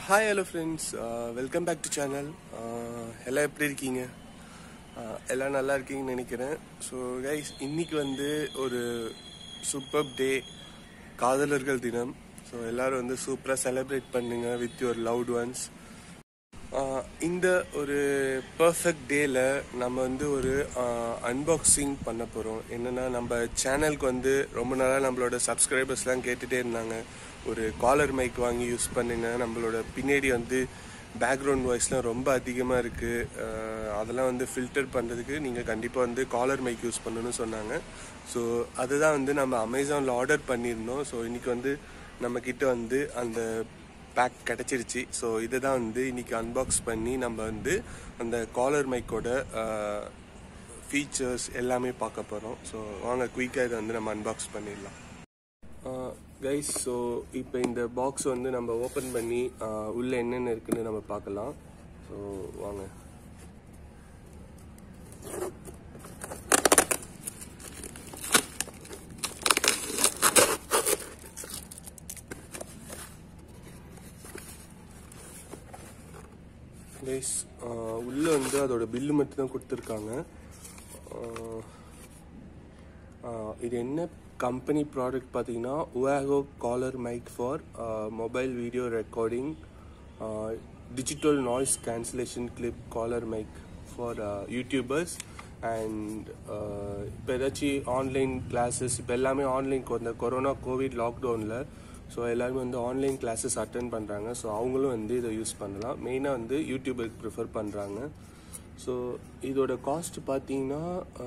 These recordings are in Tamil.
Hi hello friends welcome back to channel எல்லாம் எப்படி இருக்கீங்க Uh, எல்லாம் நல்லா இருக்கீங்கன்னு நினைக்கிறேன் ஸோ கைஸ் இன்னைக்கு வந்து ஒரு சூப்பர் டே காதலர்கள் தினம் ஸோ எல்லாரும் வந்து சூப்பராக செலிப்ரேட் பண்ணுங்க வித் யுவர் லவ்ட் ஒன்ஸ் இந்த ஒரு பர்ஃபெக்ட் டேல நம்ம வந்து ஒரு அன்பாக்சிங் பண்ண போகிறோம் என்னன்னா நம்ம சேனலுக்கு வந்து ரொம்ப நாளாக நம்மளோட சப்ஸ்கிரைபர்ஸ்லாம் கேட்டுகிட்டே இருந்தாங்க ஒரு காலர் மைக் வாங்கி யூஸ் பண்ணுங்க நம்மளோட பின்னாடி வந்து பேக்ரவுண்ட் வாய்ஸ்லாம் ரொம்ப அதிகமாக இருக்குது அதெல்லாம் வந்து ஃபில்டர் பண்ணுறதுக்கு நீங்கள் கண்டிப்பாக வந்து காலர் மைக் யூஸ் பண்ணணும்னு சொன்னாங்க ஸோ அதுதான் வந்து நம்ம அமேசானில் ஆர்டர் பண்ணியிருந்தோம் ஸோ இன்னைக்கு வந்து நம்மக்கிட்ட வந்து அந்த பேக் கிடச்சிருச்சு ஸோ இதை தான் வந்து இன்னைக்கு அன்பாக்ஸ் பண்ணி நம்ம வந்து அந்த காலர் மைக்கோட ஃபீச்சர்ஸ் எல்லாமே பார்க்க போகிறோம் ஸோ வாங்க குயிக்காக இதை வந்து நம்ம அன்பாக்ஸ் பண்ணிடலாம் கைஸ் ஸோ இப்போ இந்த பாக்ஸ் வந்து நம்ம ஓப்பன் பண்ணி uh, உள்ள என்னென்ன இருக்குன்னு நம்ம பார்க்கலாம் ஸோ வாங்க கைஸ் உள்ள வந்து அதோட பில்லு மட்டும் தான் கொடுத்துருக்காங்க Uh, ஆஹ் இது என்ன கம்பெனி ப்ராடக்ட் பார்த்தீங்கன்னா உவாகோ collar mic for mobile video recording digital noise cancellation clip collar mic for YouTubers and இப்போ ஏதாச்சும் ஆன்லைன் கிளாஸஸ் இப்போ எல்லாமே ஆன்லைன் இந்த கொரோனா கோவிட் லாக்டவுனில் ஸோ எல்லாருமே வந்து ஆன்லைன் கிளாஸஸ் அட்டன் பண்ணுறாங்க ஸோ அவங்களும் வந்து இதை யூஸ் பண்ணலாம் மெயினாக வந்து யூடியூபருக்கு ப்ரிஃபர் பண்ணுறாங்க ஸோ இதோட காஸ்ட் பார்த்தீங்கன்னா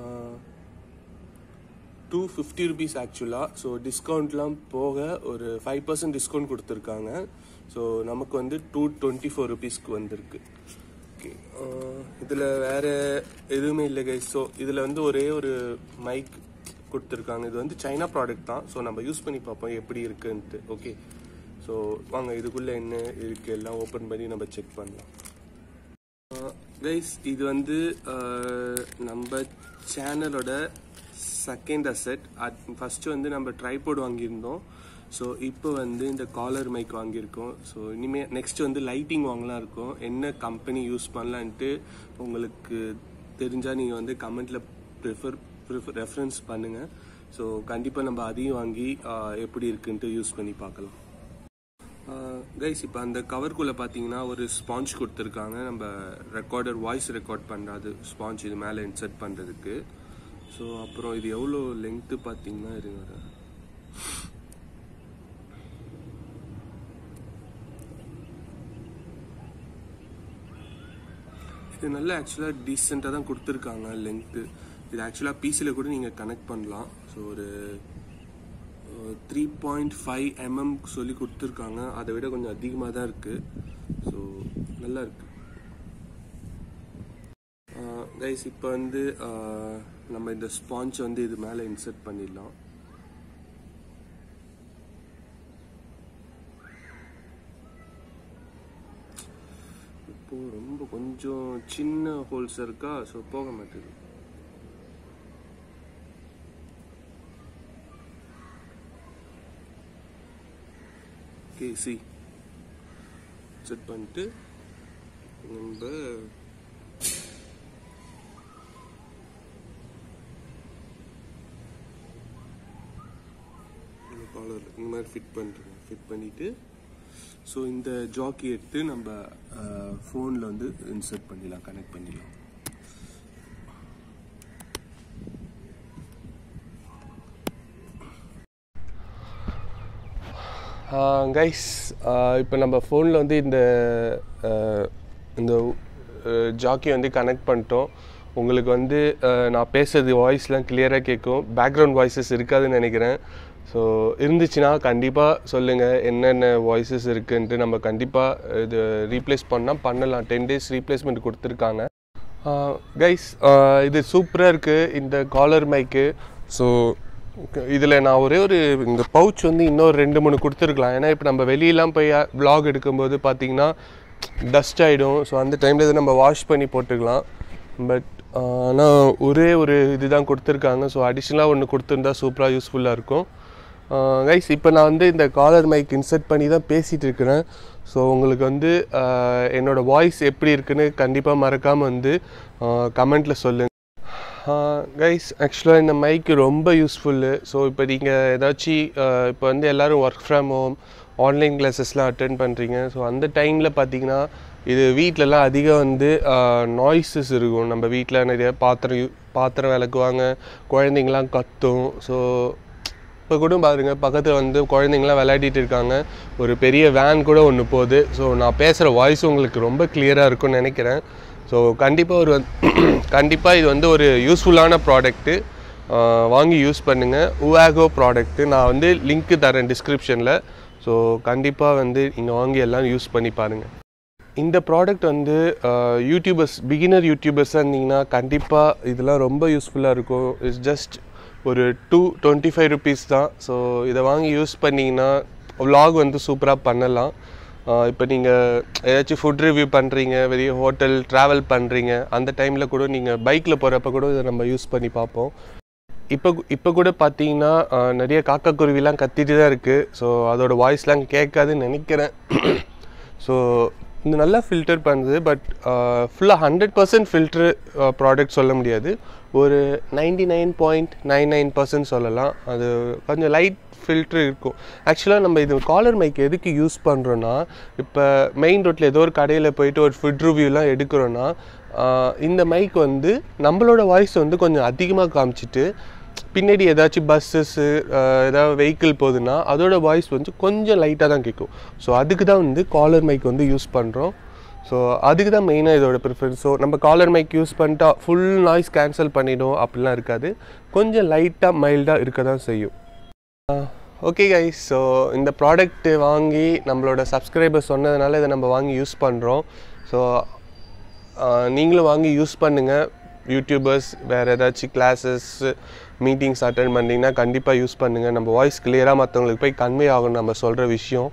டூ ஃபிஃப்டி ருபீஸ் ஆக்சுவலாக ஸோ டிஸ்கவுண்ட்லாம் போக ஒரு ஃபைவ் பர்சன்ட் டிஸ்கவுண்ட் கொடுத்துருக்காங்க ஸோ நமக்கு வந்து டூ டுவெண்ட்டி ஃபோர் ருபீஸ்க்கு வந்திருக்கு ஓகே இதில் வேறு எதுவுமே இல்லை கைஸ் ஸோ இதில் வந்து ஒரே ஒரு மைக் கொடுத்துருக்காங்க இது வந்து சைனா ப்ராடக்ட் தான் ஸோ நம்ம யூஸ் பண்ணி பார்ப்போம் எப்படி இருக்குன்ட்டு ஓகே ஸோ வாங்க இதுக்குள்ளே என்ன இருக்குது எல்லாம் ஓப்பன் பண்ணி நம்ம செக் பண்ணலாம் கைஸ் இது வந்து அஹ், நம்ம சேனலோட செகண்ட் அசெட் ஃபர்ஸ்ட் வந்து நம்ம ட்ரைபோர்ட் வாங்கியிருந்தோம் ஸோ இப்போ வந்து இந்த காலர் மைக் வாங்கியிருக்கோம் ஸோ இனிமேல் நெக்ஸ்ட் வந்து லைட்டிங் வாங்கலாம் இருக்கும் என்ன கம்பெனி யூஸ் பண்ணலான்ட்டு உங்களுக்கு தெரிஞ்சால் நீங்கள் வந்து கமெண்ட்டில் ப்ரிஃபர் ப்ரிஃபர் ரெஃபரன்ஸ் பண்ணுங்கள் ஸோ கண்டிப்பாக நம்ம அதையும் வாங்கி அஹ், எப்படி இருக்குன்ட்டு யூஸ் பண்ணி பார்க்கலாம் கைஸ் இப்போ அந்த கவர்க்குள்ளே பார்த்தீங்கன்னா ஒரு ஸ்பாஞ்ச் கொடுத்துருக்காங்க நம்ம ரெக்கார்டர் வாய்ஸ் ரெக்கார்ட் பண்ணுறது ஸ்பாஞ்ச் இது மேலே இன்சர்ட் பண்ணுறதுக்கு ஸோ அப்புறம் இது எவ்வளோ லென்த்து பார்த்தீங்கன்னா இருங்க வரேன். இது நல்லா ஆக்சுவலாக டீசெண்டாக தான் கொடுத்துருக்காங்க லென்த்து இது ஆக்சுவலாக பிசியில் கூட நீங்கள் கனெக்ட் பண்ணலாம் ஸோ ஒரு த்ரீ பாயிண்ட் ஃபைவ் எம்எம் சொல்லி கொடுத்துருக்காங்க அதை விட கொஞ்சம் அதிகமாக தான் இருக்குது ஸோ நல்லா இருக்கு கைஸ் இப்போ வந்து ஆஹ், நம்ம இந்த ஸ்பாஞ்ச் வந்து இது மேலே இன்சர்ட் பண்ணிடலாம் இப்போ ரொம்ப கொஞ்சம் சின்ன ஹோல்ஸ் இருக்கா ஸோ போக மாட்டேங்குது ஓகே சி செட் பண்ணிட்டு நம்ம இந்த காலர் இந்த மாதிரி ஃபிட் பண்ணுறோம் ஃபிட் பண்ணிட்டு ஸோ இந்த ஜாக்கி எடுத்து நம்ம ஃபோனில் வந்து இன்சர்ட் பண்ணிடலாம் கனெக்ட் பண்ணிடலாம் கைஸ் இப்போ நம்ம ஃபோனில் வந்து இந்த ஆஹ், இந்த ஜாக்கி வந்து கனெக்ட் பண்ணிட்டோம் உங்களுக்கு வந்து ஆஹ், நான் பேசுறது வாய்ஸ்லாம் கிளியராக கேட்கும் பேக்ரவுண்ட் வாய்ஸஸ் இருக்காதுன்னு நினைக்கிறேன் ஸோ இருந்துச்சுன்னா கண்டிப்பாக சொல்லுங்கள் என்னென்ன வாய்ஸஸ் இருக்குன்ட்டு நம்ம கண்டிப்பாக இது ரீப்ளேஸ் பண்ணால் பண்ணலாம் டென் டேஸ் ரீப்ளேஸ்மெண்ட் கொடுத்துருக்காங்க கைஸ் இது சூப்பராக இருக்குது இந்த காலர் மைக்கு ஸோ இதில் நான் ஒரே ஒரு இந்த பவுச் வந்து இன்னொரு ரெண்டு மூணு கொடுத்துருக்கலாம் ஏன்னா இப்போ நம்ம வெளியெல்லாம் போய் vlog எடுக்கும்போது பார்த்தீங்கன்னா டஸ்ட் ஆகிடும் ஸோ அந்த டைமில் இதை நம்ம வாஷ் பண்ணி போட்டுக்கலாம் பட் ஆனால் ஒரே ஒரு இதுதான் கொடுத்துருக்காங்க ஸோ அடிஷ்னலாக ஒன்று கொடுத்துருந்தா சூப்பராக யூஸ்ஃபுல்லாக இருக்கும் கைஸ் இப்போ நான் வந்து இந்த காலர் மைக் இன்சர்ட் பண்ணி தான் பேசிகிட்டு இருக்கிறேன் ஸோ உங்களுக்கு வந்து ஆஹ், என்னோட வாய்ஸ் எப்படி இருக்குன்னு கண்டிப்பாக மறக்காமல் வந்து கமெண்ட்டில் சொல்லுங்கள் கைஸ் ஆக்சுவலாக இந்த மைக்கு ரொம்ப யூஸ்ஃபுல்லு ஸோ இப்போ நீங்கள் ஏதாச்சும் இப்போ வந்து எல்லோரும் ஒர்க் ஃப்ரம் ஹோம் ஆன்லைன் கிளாஸஸ்லாம் அட்டென்ட் பண்ணுறீங்க ஸோ அந்த டைமில் பார்த்தீங்கன்னா இது வீட்டிலலாம் அதிகம் வந்து நாய்ஸஸ் இருக்கும் நம்ம வீட்டில் நிறைய பாத்திரம் யூ- பாத்திரம் விளக்குவாங்க குழந்தைங்களாம் கத்தும் ஸோ இப்போ கூட பாருங்க பக்கத்தில் வந்து குழந்தைங்களாம் விளையாடிட்டு இருக்காங்க ஒரு பெரிய வேன் கூட ஒன்று போகுது ஸோ நான் பேசுகிற வாய்ஸ் உங்களுக்கு ரொம்ப கிளியராக இருக்கும்னு நினைக்கிறேன் ஸோ கண்டிப்பாக ஒரு கண்டிப்பாக இது வந்து ஒரு யூஸ்ஃபுல்லான ப்ராடக்ட்டு வாங்கி யூஸ் பண்ணுங்கள் உவாகோ ப்ராடக்ட்டு நான் வந்து லிங்க்கு தரேன் டிஸ்கிரிப்ஷனில் ஸோ கண்டிப்பாக வந்து நீங்கள் வாங்கி எல்லாம் யூஸ் பண்ணி பாருங்கள் இந்த ப்ராடக்ட் வந்து யூடியூபர்ஸ் பிகினர் யூடியூபர்ஸாக இருந்தீங்கன்னா கண்டிப்பாக இதெல்லாம் ரொம்ப யூஸ்ஃபுல்லாக இருக்கும் இட்ஸ் ஜஸ்ட் ஒரு டூ டுவெண்ட்டி ஃபைவ் ருபீஸ் தான் ஸோ இதை வாங்கி யூஸ் பண்ணிங்கன்னா vlog வந்து சூப்பராக பண்ணலாம் இப்போ நீங்கள் ஏதாச்சும் ஃபுட் ரிவ்யூ பண்ணுறீங்க வெளியே ஹோட்டல் ட்ராவல் பண்ணுறீங்க அந்த டைமில் கூட நீங்கள் பைக்கில் போகிறப்ப கூட இதை நம்ம யூஸ் பண்ணி பார்ப்போம் இப்போ இப்போ கூட பார்த்தீங்கன்னா அஹ், நிறைய காக்கா குருவிலாம் கத்திட்டு தான் இருக்குது ஸோ அதோட வாய்ஸ்லாம் கேட்காதுன்னு நினைக்கிறேன் ஸோ இது நல்லா ஃபில்டர் பண்ணுது பட் ஃபுல்லாக ஹண்ட்ரட் பர்சன்ட் ஃபில்ட்ரு ப்ராடக்ட் சொல்ல முடியாது ஒரு ninety nine point nine nine percent சொல்லலாம் அது கொஞ்சம் லைட் ஃபில்ட்ரு இருக்கும் ஆக்சுவலாக நம்ம இது காலர் மைக் எதுக்கு யூஸ் பண்ணுறோன்னா இப்போ மெயின் ரோட்டில் ஏதோ ஒரு கடையில் போயிட்டு ஒரு ஃபுட் ரிவ்யூலாம் எடுக்கிறோன்னா ஆஹ், இந்த மைக் வந்து நம்மளோட வாய்ஸ் வந்து கொஞ்சம் அதிகமாக காமிச்சிட்டு பின்னாடி ஏதாச்சும் பஸ்ஸஸ்ஸு ஏதாவது வெஹிக்கிள் போகுதுன்னா அதோட வாய்ஸ் வந்து கொஞ்சம் லைட்டாக தான் கேட்கும் ஸோ அதுக்கு தான் வந்து காலர் மைக் வந்து யூஸ் பண்ணுறோம் ஸோ அதுக்கு தான் மெயினாக இதோட ப்ரிஃபரன்ஸ் ஸோ நம்ம காலர் மைக் யூஸ் பண்ணிட்டா ஃபுல் நாய்ஸ் கேன்சல் பண்ணிடும் அப்படிலாம் இருக்காது கொஞ்சம் லைட்டாக மைல்டாக இருக்க தான் செய்யும் ஓகே கைஸ் ஸோ இந்த ப்ராடக்ட் வாங்கி நம்மளோட சப்ஸ்கிரைபர் சொன்னதுனால இதை நம்ம வாங்கி யூஸ் பண்ணுறோம் ஸோ நீங்களும் வாங்கி யூஸ் பண்ணுங்கள் யூடியூபர்ஸ் வேறு ஏதாச்சும் கிளாஸஸ் மீட்டிங்ஸ் அட்டன் பண்ணிங்கன்னா கண்டிப்பாக யூஸ் பண்ணுங்கள் நம்ம வாய்ஸ் கிளியராக மற்றவங்களுக்கு போய் கன்வே ஆகணும் நம்ம சொல்கிற விஷயம்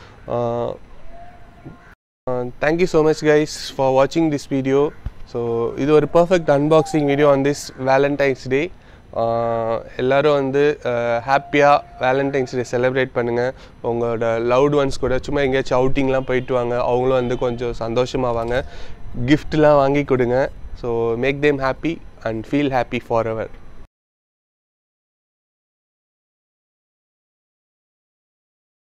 thank you so much guys for வாட்சிங் திஸ் வீடியோ ஸோ இது ஒரு perfect unboxing video on this Valentine's day எல்லாரும் வந்து ஹாப்பியாக வேலண்டைன்ஸ் டே செலிப்ரேட் பண்ணுங்கள் உங்களோட லவ்ட் ஒன்ஸ் கூட சும்மா எங்கேயாச்சும் அவுட்டிங்லாம் போயிட்டு வாங்க அவங்களும் வந்து கொஞ்சம் சந்தோஷமாவாங்க கிஃப்ட்லாம் வாங்கி கொடுங்க so make them happy and feel happy for ever